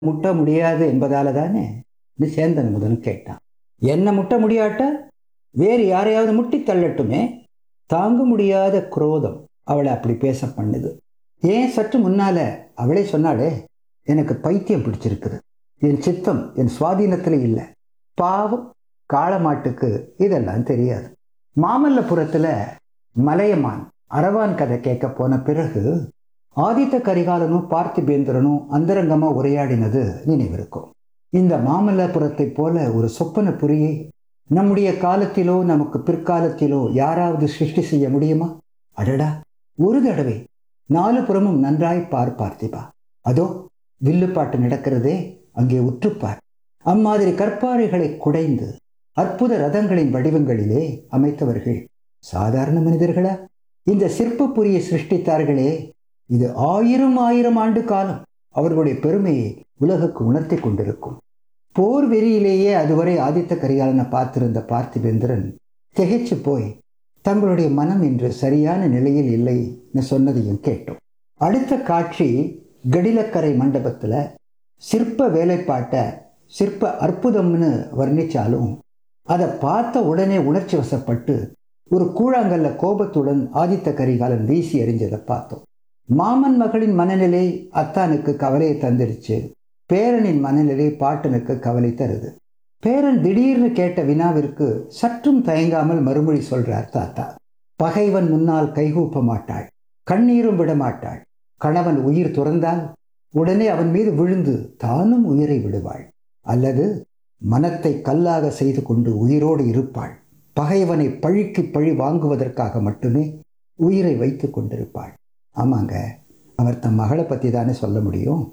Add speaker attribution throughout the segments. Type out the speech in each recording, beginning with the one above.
Speaker 1: முட்ட முடியாது என்பதால தானே நீ சேந்தன் முதன் கேட்டான் என்ன முட்ட முடியாட்ட வேறு யாரையாவது முட்டி தள்ளட்டுமே தாங்க முடியாத குரோதம் அவளை அப்படி பேச பண்ணுது ஏன் சற்று முன்னால அவளே சொன்னாளே எனக்கு பைத்தியம் பிடிச்சிருக்குது என் சித்தம் என் சுவாதீனத்தில் இல்லை பாவம் காளமாட்டுக்கு இதெல்லாம் தெரியாது மாமல்லபுரத்துல மலையமான் அரவான் கதை கேட்க போன பிறகு ஆதித்த கரிகாலனும் பார்த்திபேந்திரனும் அந்தரங்கமா உரையாடினது நினைவிருக்கும் இந்த மாமல்லபுரத்தை போல ஒரு சொப்பன புரியை நம்முடைய காலத்திலோ நமக்கு பிற்காலத்திலோ யாராவது சிருஷ்டி செய்ய முடியுமா அடடா ஒரு தடவை நாலு புறமும் நன்றாய் பார் பார்த்திபா அதோ வில்லுப்பாட்டு நடக்கிறதே அங்கே உற்றுப்பார் அம்மாதிரி கற்பாறைகளை குடைந்து அற்புத ரதங்களின் வடிவங்களிலே அமைத்தவர்கள் சாதாரண மனிதர்களா இந்த சிற்ப புரியை சிருஷ்டித்தார்களே இது ஆயிரம் ஆயிரம் ஆண்டு காலம் அவர்களுடைய பெருமையை உலகுக்கு உணர்த்தி கொண்டிருக்கும் போர் வெறியிலேயே அதுவரை ஆதித்த கரிகாலனை பார்த்திருந்த பார்த்திபேந்திரன் திகைச்சு போய் தங்களுடைய மனம் இன்று சரியான நிலையில் இல்லைன்னு சொன்னதையும் கேட்டோம் அடுத்த காட்சி கடிலக்கரை மண்டபத்தில் சிற்ப வேலைப்பாட்டை சிற்ப அற்புதம்னு வர்ணிச்சாலும் அதை பார்த்த உடனே உணர்ச்சி வசப்பட்டு ஒரு கூழாங்கல்ல கோபத்துடன் ஆதித்த கரிகாலன் வீசி எறிஞ்சதை பார்த்தோம் மாமன் மகளின் மனநிலை அத்தானுக்கு கவலையை தந்துருச்சு பேரனின் மனநிலை பாட்டனுக்கு கவலை தருது பேரன் திடீர்னு கேட்ட வினாவிற்கு சற்றும் தயங்காமல் மறுமொழி சொல்றார் தாத்தா பகைவன் முன்னால் கைகூப்ப மாட்டாள் கண்ணீரும் விட மாட்டாள் கணவன் உயிர் துறந்தால் உடனே அவன் மீது விழுந்து தானும் உயிரை விடுவாள் அல்லது மனத்தை கல்லாக செய்து கொண்டு உயிரோடு இருப்பாள் பகைவனை பழிக்கு பழி வாங்குவதற்காக மட்டுமே உயிரை வைத்து கொண்டிருப்பாள் ஆமாங்க அவர் தம் மகளை பற்றி தானே சொல்ல முடியும்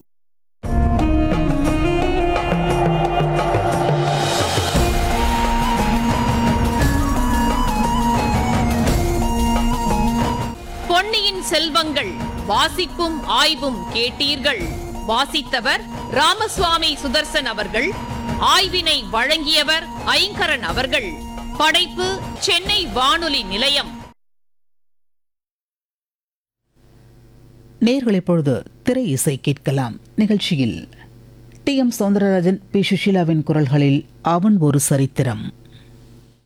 Speaker 2: பொன்னியின் செல்வங்கள் வாசிப்பும் ஆய்வும் கேட்டீர்கள் வாசித்தவர் ராமசுவாமி சுதர்சன் அவர்கள் ஆய்வினை வழங்கியவர் ஐங்கரன் அவர்கள் படைப்பு சென்னை வானொலி நிலையம்
Speaker 3: நேர்கள் இப்பொழுது திரை இசை கேட்கலாம் நிகழ்ச்சியில் டி எம் சௌந்தரராஜன் பி சுஷீலாவின் குரல்களில் அவன் ஒரு சரித்திரம்